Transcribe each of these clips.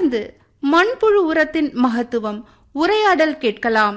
தொடர்ந்து மண்புழு உரத்தின் மகத்துவம் உரையாடல் கேட்கலாம்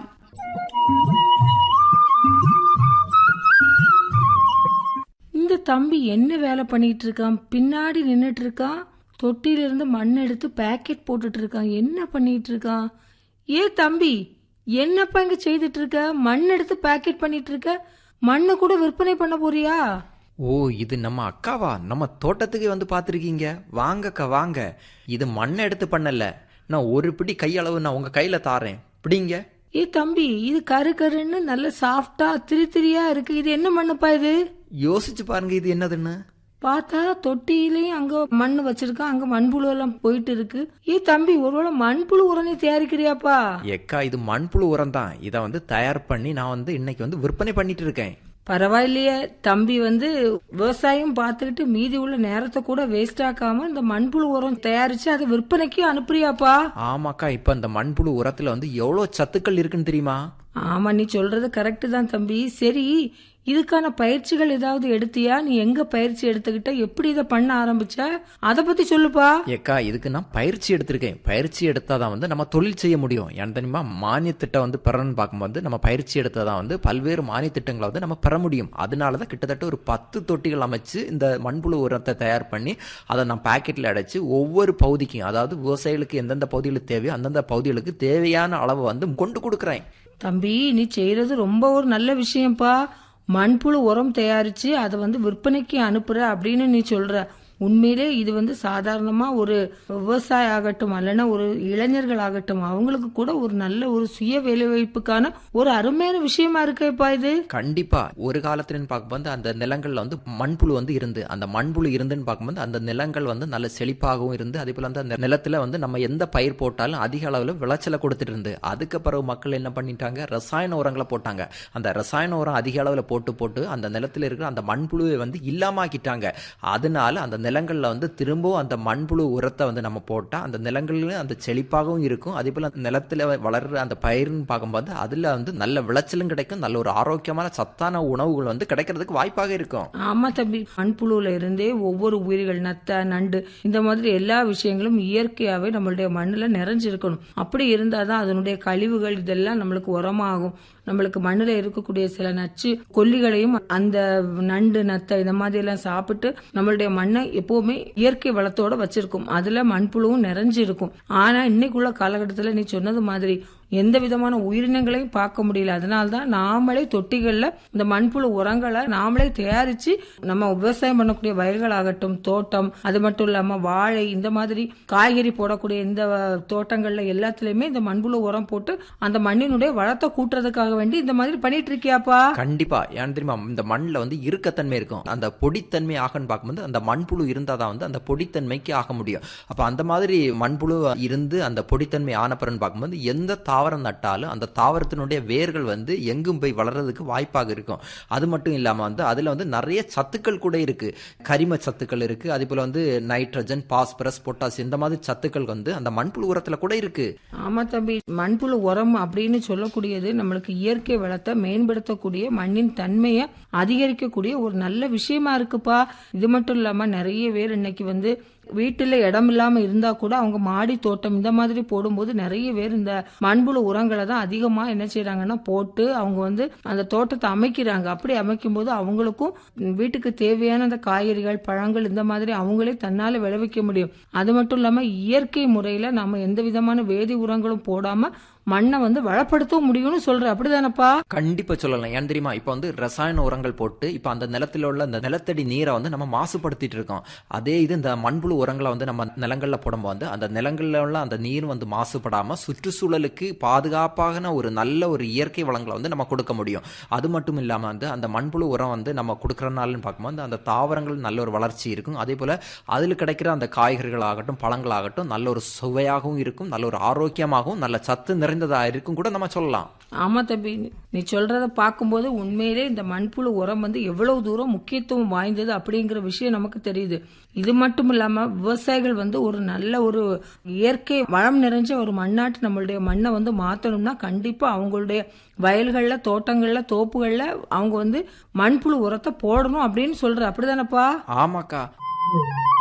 இந்த தம்பி என்ன வேலை பண்ணிட்டு இருக்கான் பின்னாடி நின்னுட்டு இருக்கான் தொட்டில இருந்து மண் எடுத்து பேக்கெட் போட்டுட்டு இருக்கான் என்ன பண்ணிட்டு இருக்கான் ஏ தம்பி என்னப்பா இங்க செய்துட்டு இருக்க மண் எடுத்து பேக்கெட் பண்ணிட்டு இருக்க மண்ணை கூட விற்பனை பண்ண போறியா ஓ இது நம்ம அக்காவா நம்ம தோட்டத்துக்கு வந்து பார்த்துருக்கீங்க வாங்கக்கா வாங்க இது மண்ணை எடுத்து பண்ணல நான் ஒரு பிடி கையளவு நான் உங்க கையில தாரேன் பிடிங்க ஏ தம்பி இது கரு கருன்னு நல்ல சாஃப்டா திரி திரியா இருக்கு இது என்ன மண்ணுப்பா இது யோசிச்சு பாருங்க இது என்னதுன்னு பார்த்தா தொட்டிலையும் அங்க மண் வச்சிருக்கான் அங்க மண்புழு எல்லாம் போயிட்டு இருக்கு ஏ தம்பி ஒருவேளை மண்புழு உரணி தயாரிக்கிறியாப்பா எக்கா இது மண்புழு உரம் தான் இதை வந்து தயார் பண்ணி நான் வந்து இன்னைக்கு வந்து விற்பனை பண்ணிட்டு இருக்கேன் பரவாயில்லையே தம்பி வந்து விவசாயம் பார்த்துக்கிட்டு மீதி உள்ள நேரத்தை கூட வேஸ்ட் ஆக்காம இந்த மண்புழு உரம் தயாரிச்சு அதை விற்பனைக்கு அனுப்புறியாப்பா ஆமாக்கா இப்ப இந்த மண்புழு உரத்துல வந்து எவ்வளவு சத்துக்கள் இருக்குன்னு தெரியுமா ஆமா நீ சொல்றது கரெக்ட் தான் தம்பி சரி இதுக்கான பயிற்சிகள் ஏதாவது எடுத்தியா நீ எங்க பயிற்சி எடுத்துக்கிட்ட எப்படி இதை பண்ண ஆரம்பிச்ச அத பத்தி சொல்லுப்பா ஏக்கா இதுக்கு நான் பயிற்சி எடுத்திருக்கேன் பயிற்சி எடுத்தாதான் வந்து நம்ம தொழில் செய்ய முடியும் ஏன் தெரியுமா மானிய திட்டம் வந்து பெறணும்னு பார்க்கும்போது நம்ம பயிற்சி எடுத்தாதான் வந்து பல்வேறு மானிய திட்டங்களை வந்து நம்ம பெற முடியும் அதனால தான் கிட்டத்தட்ட ஒரு பத்து தொட்டிகள் அமைச்சு இந்த மண்புழு உரத்தை தயார் பண்ணி அதை நான் பாக்கெட்டில் அடைச்சு ஒவ்வொரு பகுதிக்கும் அதாவது விவசாயிகளுக்கு எந்தெந்த பகுதிகளுக்கு தேவையோ அந்தந்த பகுதிகளுக்கு தேவையான அளவை வந்து கொண்டு கொடுக்குறேன் தம்பி நீ செய்யறது ரொம்ப ஒரு நல்ல விஷயம்ப்பா மண்புழு உரம் தயாரிச்சு அதை வந்து விற்பனைக்கு அனுப்புற அப்படின்னு நீ சொல்ற உண்மையிலே இது வந்து சாதாரணமா ஒரு விவசாய ஆகட்டும் அல்லனா ஒரு இளைஞர்கள் ஆகட்டும் அவங்களுக்கு கூட ஒரு நல்ல ஒரு சுய வேலைவாய்ப்புக்கான ஒரு அருமையான விஷயமா இருக்கேப்பா இது கண்டிப்பா ஒரு காலத்துலன்னு பார்க்கும்போது அந்த நிலங்கள்ல வந்து மண்புழு வந்து இருந்து அந்த மண்புழு இருந்துன்னு பார்க்கும்போது அந்த நிலங்கள் வந்து நல்ல செழிப்பாகவும் இருந்து அதே போல வந்து அந்த நிலத்துல வந்து நம்ம எந்த பயிர் போட்டாலும் அதிக அளவுல விளைச்சலை கொடுத்துட்டு இருந்து அதுக்கு பிறகு மக்கள் என்ன பண்ணிட்டாங்க ரசாயன உரங்களை போட்டாங்க அந்த ரசாயன உரம் அதிக அளவுல போட்டு போட்டு அந்த நிலத்துல இருக்கிற அந்த மண்புழுவை வந்து இல்லாமாக்கிட்டாங்க அதனால அந்த நிலங்கள்ல வந்து திரும்பவும் அந்த மண்புழு உரத்தை வந்து நம்ம போட்டா அந்த நிலங்கள்ல அந்த செழிப்பாகவும் இருக்கும் அதே போல அந்த நிலத்துல வளர்ற அந்த பயிர்னு பார்க்கும்போது அதுல வந்து நல்ல விளைச்சலும் கிடைக்கும் நல்ல ஒரு ஆரோக்கியமான சத்தான உணவுகள் வந்து கிடைக்கிறதுக்கு வாய்ப்பாக இருக்கும் ஆமா தம்பி மண்புழுல இருந்தே ஒவ்வொரு உயிர்கள் நத்தை நண்டு இந்த மாதிரி எல்லா விஷயங்களும் இயற்கையாவே நம்மளுடைய மண்ணுல நிறைஞ்சிருக்கணும் அப்படி இருந்தாதான் அதனுடைய கழிவுகள் இதெல்லாம் நம்மளுக்கு உரமாகும் நம்மளுக்கு மண்ணுல இருக்கக்கூடிய சில நச்சு கொல்லிகளையும் அந்த நண்டு நத்தை இந்த மாதிரி எல்லாம் சாப்பிட்டு நம்மளுடைய மண்ணை எப்பவுமே இயற்கை வளத்தோட வச்சிருக்கும் அதுல மண்புழுவும் நிறைஞ்சு இருக்கும் ஆனா இன்னைக்குள்ள காலகட்டத்துல நீ சொன்னது மாதிரி எந்த விதமான உயிரினங்களையும் பார்க்க முடியல அதனால்தான் நாமளே தொட்டிகள்ல இந்த மண்புழு உரங்களை நாமளே தயாரிச்சு நம்ம விவசாயம் பண்ணக்கூடிய வயல்களாகட்டும் தோட்டம் அது மட்டும் இல்லாம வாழை இந்த மாதிரி காய்கறி போடக்கூடிய இந்த தோட்டங்கள்ல எல்லாத்துலயுமே இந்த மண்புழு உரம் போட்டு அந்த மண்ணினுடைய வளத்தை கூட்டுறதுக்காக வேண்டி இந்த மாதிரி பண்ணிட்டு இருக்கியாப்பா கண்டிப்பா ஏன் தெரியுமா இந்த மண்ணில் வந்து இறுக்கத்தன்மை இருக்கும் அந்த பொடித்தன்மை ஆகன்னு பார்க்கும்போது அந்த மண்புழு இருந்தால் தான் வந்து அந்த பொடித்தன்மைக்கு ஆக முடியும் அப்போ அந்த மாதிரி மண்புழு இருந்து அந்த பொடித்தன்மை ஆனப்புறன்னு பார்க்கும்போது எந்த தாவரம் நட்டாலும் அந்த தாவரத்தினுடைய வேர்கள் வந்து எங்கும் போய் வளர்றதுக்கு வாய்ப்பாக இருக்கும் அது மட்டும் இல்லாமல் வந்து அதில் வந்து நிறைய சத்துக்கள் கூட இருக்கு கரிம சத்துக்கள் இருக்கு அதே போல வந்து நைட்ரஜன் பாஸ்பரஸ் பொட்டாஸ் இந்த மாதிரி சத்துக்கள் வந்து அந்த மண்புழு உரத்துல கூட இருக்கு ஆமா தம்பி மண்புழு உரம் அப்படின்னு சொல்லக்கூடியது நம்மளுக்கு இயற்கை வளத்தை மேம்படுத்தக்கூடிய மண்ணின் தன்மையை அதிகரிக்கக்கூடிய ஒரு நல்ல விஷயமா இருக்குப்பா இது மட்டும் இல்லாம நிறைய பேர் இன்னைக்கு வந்து வீட்டுல இடம் இல்லாம இருந்தா கூட அவங்க மாடி தோட்டம் இந்த மாதிரி போடும்போது நிறைய பேர் இந்த மண்புழு உரங்களை தான் அதிகமா என்ன செய்யறாங்கன்னா போட்டு அவங்க வந்து அந்த தோட்டத்தை அமைக்கிறாங்க அப்படி அமைக்கும் போது அவங்களுக்கும் வீட்டுக்கு தேவையான அந்த காய்கறிகள் பழங்கள் இந்த மாதிரி அவங்களே தன்னால விளைவிக்க முடியும் அது மட்டும் இல்லாம இயற்கை முறையில நம்ம எந்த விதமான வேதி உரங்களும் போடாம மண்ணை வந்து வளப்படுத்தவும் முடியும்னு சொல்ற அப்படிதானப்பா கண்டிப்பா சொல்லலாம் ஏன் தெரியுமா இப்ப வந்து ரசாயன உரங்கள் போட்டு இப்ப அந்த நிலத்துல உள்ள அந்த நிலத்தடி நீரை வந்து நம்ம மாசுபடுத்திட்டு இருக்கோம் அதே இது இந்த மண்புழு உரங்களை வந்து நம்ம நிலங்கள்ல போடும்போது அந்த நிலங்கள்ல உள்ள அந்த நீர் வந்து மாசுபடாம சுற்றுச்சூழலுக்கு பாதுகாப்பான ஒரு நல்ல ஒரு இயற்கை வளங்களை வந்து நம்ம கொடுக்க முடியும் அது மட்டும் இல்லாம வந்து அந்த மண்புழு உரம் வந்து நம்ம கொடுக்கறனாலன்னு பார்க்கும்போது அந்த தாவரங்கள் நல்ல ஒரு வளர்ச்சி இருக்கும் அதே போல அதில் கிடைக்கிற அந்த காய்கறிகள் ஆகட்டும் பழங்களாகட்டும் நல்ல ஒரு சுவையாகவும் இருக்கும் நல்ல ஒரு ஆரோக்கியமாகவும் நல்ல சத்து நிறைந்ததா இருக்கும் கூட நம்ம சொல்லலாம் ஆமா தம்பி நீ சொல்றத பார்க்கும்போது உண்மையிலே இந்த மண்புழு உரம் வந்து எவ்வளவு தூரம் முக்கியத்துவம் வாய்ந்தது அப்படிங்கிற விஷயம் நமக்கு தெரியுது இது மட்டும் இல்லாம விவசாயிகள் வந்து ஒரு நல்ல ஒரு இயற்கை வளம் நிறைஞ்ச ஒரு மண்ணாட்டு நம்மளுடைய மண்ணை வந்து மாத்தணும்னா கண்டிப்பா அவங்களுடைய வயல்கள்ல தோட்டங்கள்ல தோப்புகள்ல அவங்க வந்து மண்புழு உரத்தை போடணும் அப்படின்னு சொல்ற அப்படிதானப்பா ஆமாக்கா